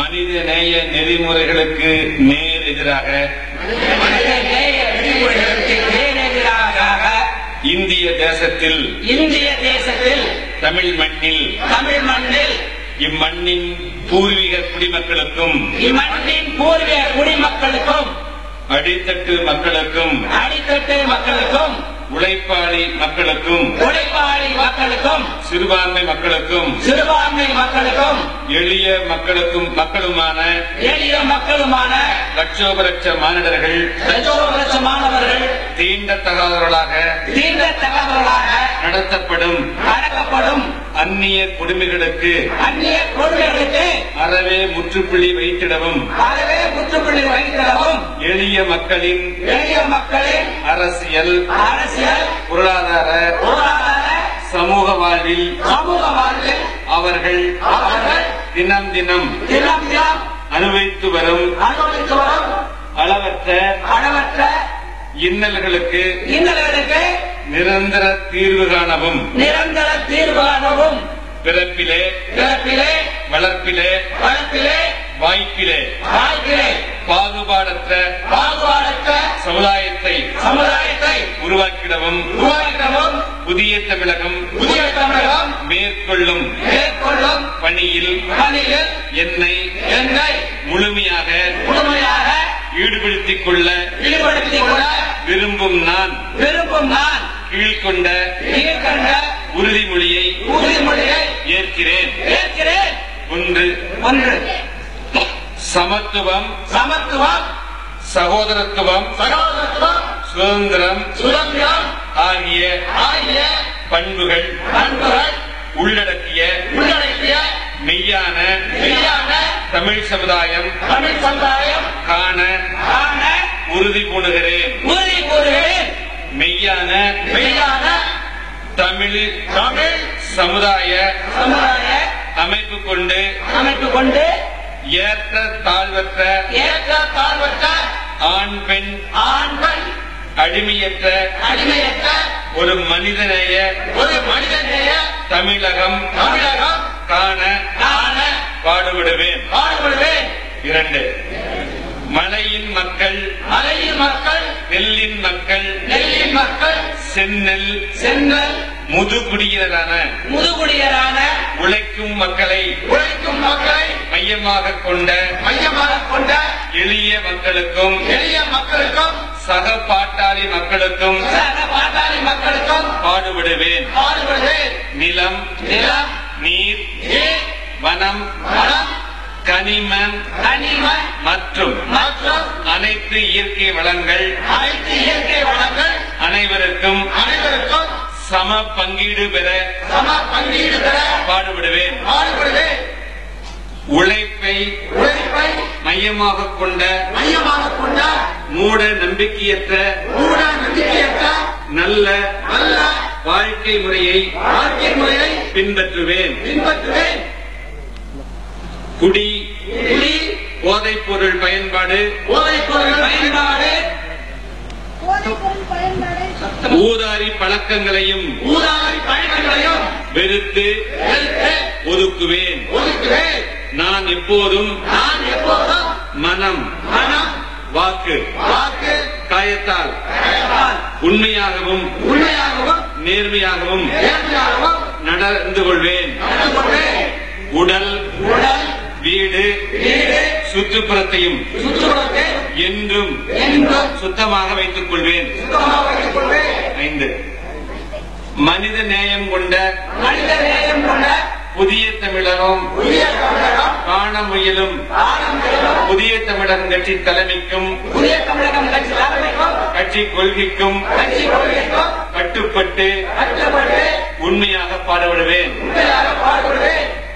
மனித நேய நெறிமுறைகளுக்கு நேர் எதிராக மனித நேய விதிமுறைகளுக்கு நேரெதிராக இந்திய தேசத்தில் இந்திய தேசத்தில் தமிழ் மண்ணில் தமிழ் மண்ணில் இம்மண்ணின் பூர்வீக குடிமக்களுக்கும் இம்மண்ணின் பூர்வீக குடிமக்களுக்கும் அடித்தட்டு மக்களுக்கும் அடித்தட்டு மக்களுக்கும் உழைப்பாளி மக்களுக்கும் உழைப்பாளி மக்களுக்கும் சிறுபான்மை மக்களுக்கும் சிறுபான்மை மக்களுக்கும் எளிய மக்களுக்கும் மக்களுமான எளிய மக்களுமான லட்சோப லட்ச மானிடர்கள் லட்சோபலட்ச மாணவர்கள் தீண்டத்தகாதவர்களாக தீண்டத்தகவர்களாக நடத்தப்படும் அடக்கப்படும் அந்நிய குடும்பிகளுக்கு அந்நிய கொடுமைகளுக்கு அறவே முற்றுப்புள்ளி வைத்திடவும் அறவே முற்றுப்புள்ளி வைத்திடவும் எளிய மக்களின் எளிய மக்களின் அரசியல் அரசியல் பொருளாதார பொருளாதார சமூக வாழ்வில் சமூக வாழ்வில் அவர்கள் அவர்கள் தினம் தினம் தினம் தினம் அனுபவித்து வரும் அனுபவித்து வரும் அளவற்ற அளவற்ற இன்னல்களுக்கு இன்னல்களுக்கு நிரந்தர தீர்வு காணவும் நிரந்தர தீர்வு காணவும் பிறப்பிலே பிறப்பிலே வளர்ப்பிலே வளர்ப்பிலே வாய்ப்பிலே வாழ்க்கையிலே பாகுபாடற்ற பாகுபாடற்ற சமுதாயத்தை சமுதாயத்தை உருவாக்கிடவும் உருவாக்கிடவும் புதிய தமிழகம் புதிய தமிழகம் மேற்கொள்ளும் மேற்கொள்ளும் பணியில் பணியில் என்னை என்னை முழுமையாக முழுமையாக ஈடுபடுத்திக் கொள்ள ஈடுபடுத்திக் கொள்ள விரும்பும் நான் விரும்பும் நான் கீழ்கொண்ட கீழ்கண்ட உறுதிமொழியை உறுதிமொழியை ஏற்கிறேன் ஏற்கிறேன் ஒன்று ஒன்று சமத்துவம் சமத்துவம் சகோதரத்துவம் சகோதரத்துவம் சுதந்திரம் சுதந்திரம் ஆகிய ஆகிய பண்புகள் பண்புகள் உள்ளடக்கிய உள்ளடக்கிய மெய்யான மெய்யான தமிழ் சமுதாயம் தமிழ் சமுதாயம் காண காண உறுதி பூணுகிறேன் உறுதி கூறுகிறேன் மெய்யான மெய்யான தமிழ் தமிழ் சமுதாய சமுதாய அமைப்பு கொண்டு அமைப்பு கொண்டு ஏற்ற தாழ்வற்ற ஏற்ற தாழ்வற்ற ஆண் பெண் ஆண் பெண் அடிமையற்ற அடிமையற்ற ஒரு மனிதநேய ஒரு மனிதநேய தமிழகம் தமிழகம் காண காண பாடுபடுவேன் பாடுபடுவேன் இரண்டு மலையின் மக்கள் மலையின் மக்கள் நெல்லின் மக்கள் நெல்லின் மக்கள் செந்நெல் செங்கல் முதுகுடியினரான முதுகுடியரான உழைக்கும் மக்களை உழைக்கும் மக்களை மையமாக கொண்ட மையமாக கொண்ட எளிய மக்களுக்கும் எளிய மக்களுக்கும் சக பாட்டாளி மக்களுக்கும் சக பாட்டாளி மக்களுக்கும் பாடுபடுவேன் பாடுபடுவேன் நிலம் நிலம் நீர் நீர் வனம் வளம் கனிம கனிம மற்றும் மற்றும் அனைத்து இயற்கை வளங்கள் அனைத்து இயற்கை வளங்கள் அனைவருக்கும் அனைவருக்கும் சம பங்கீடு பெற சம பங்கீடு பெற பாடுபடுவேன் பாடுபடுவேன் உழைப்பை உழைப்பை மையமாக கொண்ட மையமாக கொண்ட மூட நம்பிக்கையற்ற மூட நம்பிக்கையற்ற நல்ல நல்ல வாழ்க்கை முறையை வாழ்க்கை முறையை பின்பற்றுவேன் பின்பற்றுவேன் குடி குடி போதைப் பொருள் பயன்பாடு போதைப் பொருள் பயன்பாடு போதைப்பொருள் பயன்பாடு ஊதாரி பழக்கங்களையும் ஊதாரி பழக்கங்களையும் வெறுத்து வெறுத்து ஒதுக்குவேன் ஒதுக்குவேன் நான் எப்போதும் நான் எப்போதும் மனம் மனம் வாக்கு வாக்கு காயத்தால் பயன்பால் உண்மையாகவும் உண்மையாகவும் நேர்மையாகவும் நேர்மையாகவும் நடந்து கொள்வேன் நடந்து கொள்வேன் உடல் உடல் வீடு வீடு சுற்றுப்புறத்தையும் சுற்றுப்புறத்தை என்றும் என்றும் சுத்தமாக வைத்துக் கொள்வேன் சுத்தமாக வைத்துக் கொள்வேன் ஐந்து மனித நேயம் கொண்ட மனித நேயம் கொண்ட புதிய தமிழகம் புதிய தமிழகம் காண முயலும் ஆரம்பிக்கும் புதிய தமிழகம் கட்சி தலைமைக்கும் புதிய தமிழகம் கட்சி தலைமைக்கும் கட்சி கொள்கைக்கும் கட்சி கொள்கைக்கும் கட்டுப்பட்டு கட்டுப்பட்டு உண்மையாக பாடுபடுவேன் உண்மையாக பாடுபடுவேன்